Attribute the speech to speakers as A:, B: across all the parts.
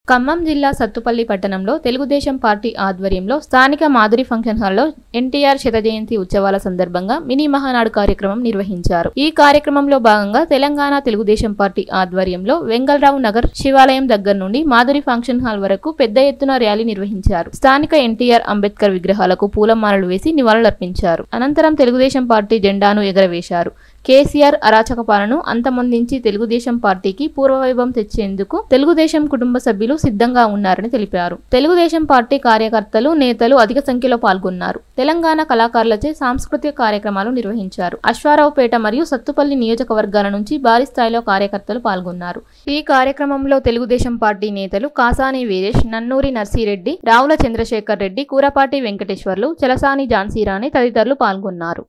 A: ఖమ్మం జిల్లా సత్తుపల్లి పట్టణంలో తెలుగుదేశం పార్టీ ఆధ్వర్యంలో స్థానిక మాధురి ఫంక్షన్ హాల్లో ఎన్టీఆర్ శత జయంతి ఉత్సవాల సందర్భంగా మినీ మహానాడు కార్యక్రమం నిర్వహించారు ఈ కార్యక్రమంలో భాగంగా తెలంగాణ తెలుగుదేశం పార్టీ ఆధ్వర్యంలో వెంగళరావు నగర్ శివాలయం దగ్గర నుండి మాధురి ఫంక్షన్ హాల్ వరకు పెద్ద ఎత్తున ర్యాలీ నిర్వహించారు స్థానిక ఎన్టీఆర్ అంబేద్కర్ విగ్రహాలకు పూలమాలలు వేసి నివాళులర్పించారు అనంతరం తెలుగుదేశం పార్టీ జెండాను ఎగరవేశారు కేసీఆర్ అరాచక పాలనను అంతమొందించి తెలుగుదేశం పార్టీకి పూర్వవైభవం తెచ్చేందుకు తెలుగుదేశం కుటుంబ సభ్యులు సిద్ధంగా ఉన్నారని తెలిపారు తెలుగుదేశం పార్టీ కార్యకర్తలు నేతలు అధిక సంఖ్యలో పాల్గొన్నారు తెలంగాణ కళాకారులచే సాంస్కృతిక కార్యక్రమాలు నిర్వహించారు అశ్వారావుపేట మరియు సత్తుపల్లి నియోజకవర్గాల నుంచి భారీ స్థాయిలో కార్యకర్తలు పాల్గొన్నారు ఈ కార్యక్రమంలో తెలుగుదేశం పార్టీ నేతలు కాసాని వీరేష్ నన్నూరి నర్సిరెడ్డి రావుల చంద్రశేఖర్ రెడ్డి కూరపాటి వెంకటేశ్వర్లు చలసాని ఝాన్సీరాణి తదితరులు పాల్గొన్నారు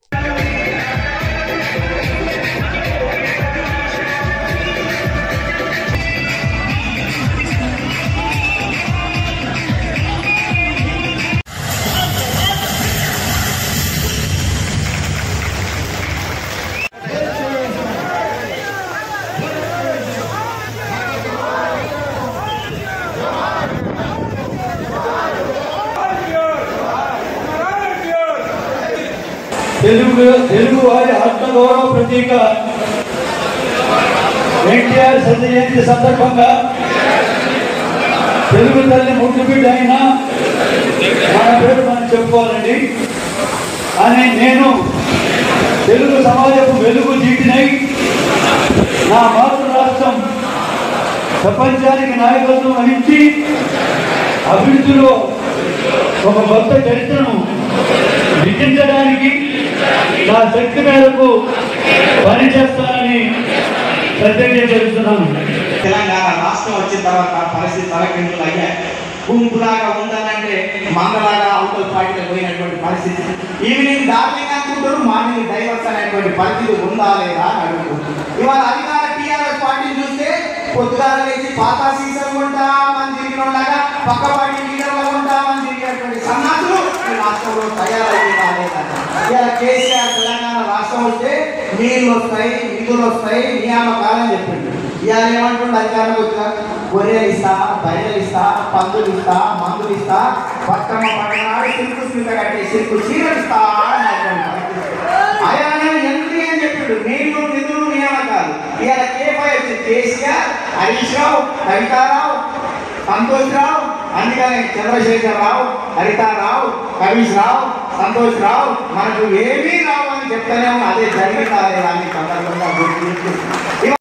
B: తెలుగు తెలుగు వారి ఆత్మగౌరవ ప్రతీక ఎన్టీఆర్ శత జయంతి సందర్భంగా తెలుగు తల్లి ముద్దు బిడ్డ అయిన మన పేరు మనం చెప్పుకోవాలండి అని నేను తెలుగు సమాజపు వెలుగు జీటినై నా మాతృ రాష్ట్రం ప్రపంచానికి నాయకత్వం వహించి అభివృద్ధిలో ఒక కొత్త చరిత్రను లిఖించడానికి నా శక్తి మేరకు పనిచేస్తానని ప్రతిజ్ఞ చేస్తున్నాను
C: తెలంగాణ రాష్ట్రం వచ్చిన తర్వాత పరిస్థితి తలకిందులు అయ్యాయి గుంపులాగా ఉందనంటే మందలాగా అవతల పార్టీలో పోయినటువంటి పరిస్థితి ఈవినింగ్ డార్లింగ్ అనుకుంటారు మార్నింగ్ డైవర్స్ అనేటువంటి పరిస్థితి ఉందా లేదా అని అడుగుతున్నారు ఇవాళ అధికార టీఆర్ఎస్ పార్టీని చూస్తే పొద్దుగాల లేచి పాత సీసన్ కొంటా మంది తిరిగినలాగా పక్క పార్టీ లీడర్లు కొంటా మంది తిరిగినటువంటి సన్నాసులు ఈ రాష్ట్రంలో తయారయ్యేదా లేదా ఇవాళ కేసీఆర్ తెలంగాణ రాష్ట్రం వస్తే నీళ్ళు వస్తాయి నిధులు వస్తాయి నియామకాలని చెప్పిండు ఇవాళ ఏమంటుండే అధికారంలో వచ్చిన గొర్రెలు ఇస్తా బయలు ఇస్తా పందులు ఇస్తా మందులు ఇస్తా బతుకమ్మ పండుగ నాడు సిల్కు స్మిత కట్టి సిల్కు చీరలు ఇస్తా అన్నటువంటి పరిస్థితి. ఆయన ఎంట్రీ అని చెప్పిండు నీళ్లు నిధులు నియామకాలు ఇవాళ కేపై వచ్చి కేసీఆర్ హరీష్ రావు కవితారావు సంతోష్ రావు అందుకని చంద్రశేఖర్ రావు హరితారావు కవీష్ రావు సంతోష్ రావు మనకు ఏమీ రావు అని చెప్తానే అదే జరిగిందా లేదా అని సందర్భంగా గుర్తు చేస్తుంది.